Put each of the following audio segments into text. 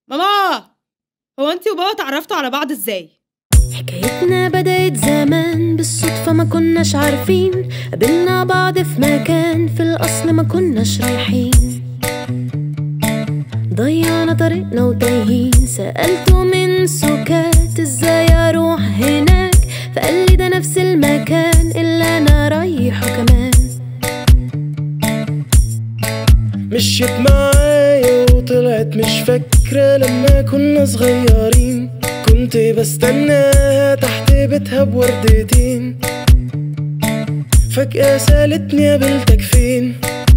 ماما هو انتي وبابا اتعرفتوا على بعض ازاي حكايتنا بدأت زمان بالصدفة ما كناش عارفين قابلنا بعض في مكان في الأصل ما كناش رايحين ضيعنا طريقنا وتايهين سألته من سكات ازاي اروح هناك فقال لي ده نفس المكان اللي انا رايحه كمان مشيت معايا وطلعت مش فاكرة لما كنا صغيرين كنت بستناها تحت بيتها بوردتين فجأة سألتني قابلتك فين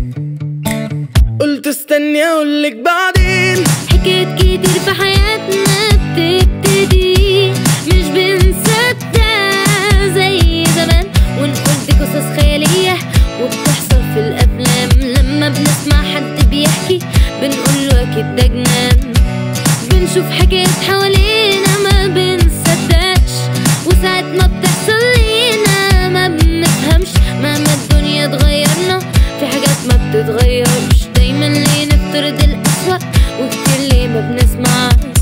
قلت استني اقولك بعدين حكايات كتير في حياتنا بتبتدي مش بنصدق زي زمان ونقول دي قصص خيالية وبتحصل في الأفلام لما بنسمع حد بيحكي بنقول له أكيد ده جنان بنشوف حاجات حوالينا ما بنصدقش وساعات ما بتحصل لينا ما بنفهمش مهما الدنيا اتغيرنا في حاجات ما بتتغيرش دايما ليه نفترض الأسوأ وكتير ليه ما بنسمعش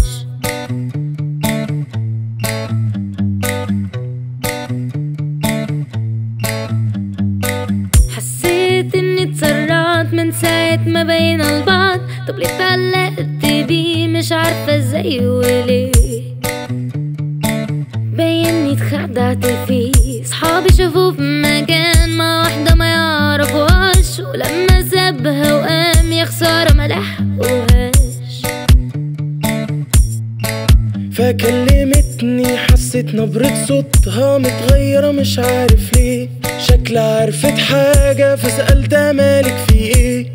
حسيت اني اتسرعت من ساعة ما بينا لبعض طب ليه اتعلقت بيه مش عارفة ازاي وليه باينني اتخدعت فيه صحابي شافوه في مكان مع واحدة ما يعرفوهاش ولما سابها وقام يا خسارة ما لحقوهاش فكلمتني حسيت نبرة صوتها متغيرة مش عارف ليه شكلها عرفت حاجة فسألتها مالك في ايه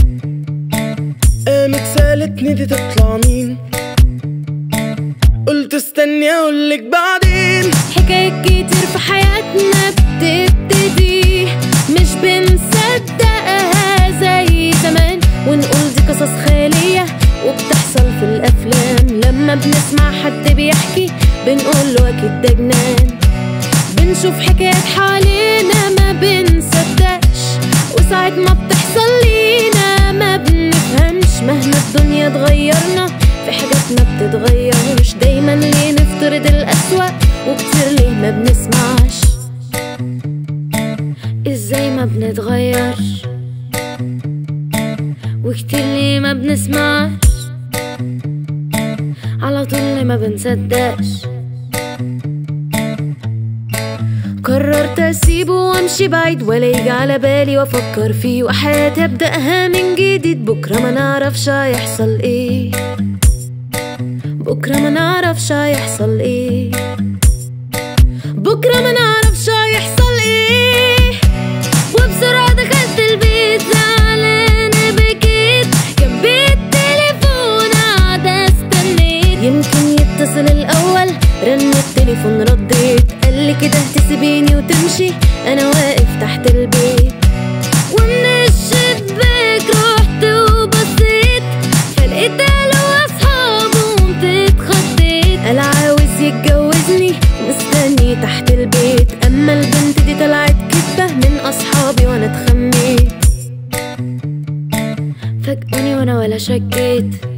قامت سألتني دي تطلع مين قلت استني اقولك بعدين حكايات كتير في حياتنا بتبتدي مش بنصدقها زي زمان ونقول دي قصص خيالية وبتحصل في الأفلام لما بنسمع حد بيحكي بنقول له أكيد ده جنان بنشوف حكايات حوالينا ما بنصدقش وساعات ما بتحصل لينا ما بنفهمش مهما الدنيا اتغيرنا في حاجات ما بتتغيرش دايما ليه نفترض الأسوأ وكتير ليه ما بنسمعش ازاي ما بنتغيرش وكتير ليه ما بنسمعش على طول ليه ما بنصدقش قررت اسيبه وامشي بعيد ولا يجي على بالي وافكر فيه وحياتي ابداها من جديد بكره ما نعرفش هيحصل ايه بكره ما نعرفش هيحصل ايه بكره ما نعرفش هيحصل ايه وبسرعه دخلت البيت زعلانه بكيت جنبي التليفون قاعده استنيت يمكن يتصل الاول رن التليفون رديت قال لي كده تسيبيني وتمشي انا واقف تحت البيت ومن الشباك رحت وبصيت فلقيت قالوا اصحابه قمت اتخضيت قال عاوز يتجوزني مستني تحت البيت اما البنت دي طلعت كدبه من اصحابي وانا اتخميت فاجئوني وانا ولا شكيت